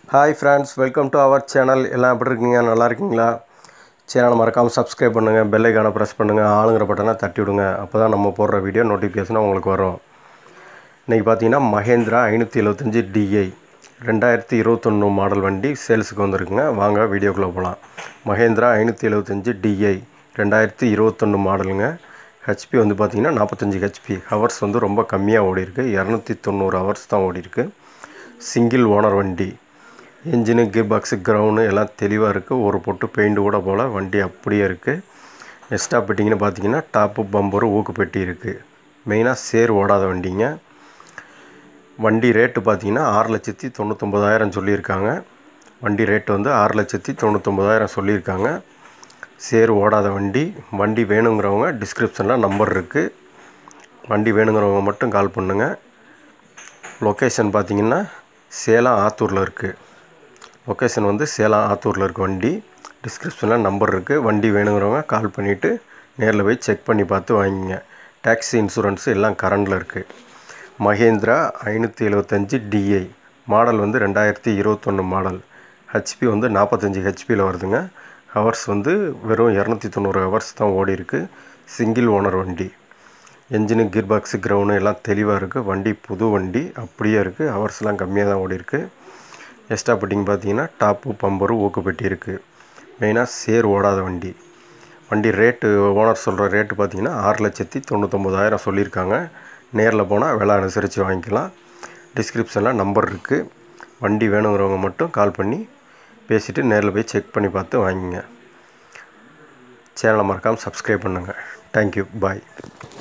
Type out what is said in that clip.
hi friends welcome to our channel எல்லாம் எப்படி இருக்கீங்க நல்லா இருக்கீங்களா சேனலை மறக்காமல் சப்ஸ்கிரைப் பண்ணுங்கள் பெல் ஐக்கானை ப்ரெஸ் பண்ணுங்கள் ஆளுங்கிற பட்டனை தட்டி விடுங்க அப்போ தான் நம்ம போடுற வீடியோ நோட்டிஃபிகேஷனாக உங்களுக்கு வரும் இன்றைக்கி பார்த்தீங்கன்னா மகேந்திரா ஐநூற்றி எழுபத்தஞ்சி டிஐ ரெண்டாயிரத்தி இருபத்தொன்று மாடல் வண்டி சேல்ஸுக்கு வந்திருக்குங்க வாங்க வீடியோக்குள்ளே போகலாம் மகேந்திரா ஐநூற்றி எழுபத்தஞ்சி டிஐ ரெண்டாயிரத்தி இருபத்தொன்று மாடலுங்க ஹெச்பி வந்து பார்த்திங்கன்னா நாற்பத்தஞ்சு ஹெச்பி ஹவர்ஸ் வந்து ரொம்ப கம்மியாக ஓடி இருக்கு இரநூத்தி தொண்ணூறு ஹவர்ஸ் தான் ஓடி இருக்கு சிங்கிள் ஓனர் வண்டி இன்ஜினு கியர் பாக்ஸு கிரவுண்டு எல்லாம் தெளிவாக இருக்குது ஒரு பொட்டு பெயிண்ட் கூட போல் வண்டி அப்படியே இருக்குது எக்ஸ்ட்ரா பெட்டிங்கன்னு பார்த்தீங்கன்னா டாப்பு பம்பரு ஊக்கு பெட்டி இருக்குது மெயினாக சேர் ஓடாத வண்டிங்க வண்டி ரேட்டு பார்த்தீங்கன்னா ஆறு லட்சத்தி தொண்ணூத்தொம்பதாயிரம் சொல்லியிருக்காங்க வண்டி ரேட்டு வந்து ஆறு லட்சத்தி தொண்ணூத்தொம்பதாயிரம் சொல்லியிருக்காங்க சேர் ஓடாத வண்டி வண்டி வேணுங்கிறவங்க டிஸ்கிரிப்ஷனில் நம்பர் இருக்குது வண்டி வேணுங்கிறவங்க மட்டும் கால் பண்ணுங்கள் லொக்கேஷன் பார்த்தீங்கன்னா சேலம் ஆத்தூரில் இருக்குது லொக்கேஷன் வந்து சேலம் ஆத்தூரில் இருக்க வண்டி டிஸ்கிரிப்ஷனில் நம்பர் இருக்குது வண்டி வேணுங்கிறவங்க கால் பண்ணிவிட்டு நேரில் போய் செக் பண்ணி பார்த்து வாங்கிங்க டேக்ஸி இன்சூரன்ஸு எல்லாம் கரண்டில் இருக்குது மகேந்திரா ஐநூற்றி எழுபத்தஞ்சி டிஐ மாடல் வந்து ரெண்டாயிரத்தி இருபத்தொன்று மாடல் ஹெச்பி வந்து நாற்பத்தஞ்சி ஹெச்பியில் வருதுங்க ஹவர்ஸ் வந்து வெறும் இரநூத்தி தொண்ணூறு ஹவர்ஸ் தான் ஓடி இருக்குது சிங்கிள் ஓனர் வண்டி என்ஜினு கியர் பாக்ஸு கிரவுண்டு எல்லாம் தெளிவாக இருக்குது வண்டி புது வண்டி அப்படியே இருக்குது ஹவர்ஸ்லாம் கம்மியாக தான் ஓடி இருக்குது எக்ஸ்ட்ரா பெட்டிங் பார்த்தீங்கன்னா டாப்பு பம்பரு ஊக்கு பெட்டி இருக்குது மெயினாக சேர் ஓடாத வண்டி வண்டி ரேட்டு ஓனர் சொல்கிற ரேட்டு பார்த்தீங்கன்னா ஆறு லட்சத்தி தொண்ணூத்தொம்பதாயிரம் சொல்லியிருக்காங்க நேரில் போனால் விலை அனுசரித்து வாங்கிக்கலாம் டிஸ்கிரிப்ஷனில் நம்பர் இருக்குது வண்டி வேணுங்கிறவங்க மட்டும் கால் பண்ணி பேசிவிட்டு நேரில் போய் செக் பண்ணி பார்த்து வாங்கிங்க சேனலை மறக்காமல் சப்ஸ்கிரைப் பண்ணுங்கள் தேங்க்யூ பாய்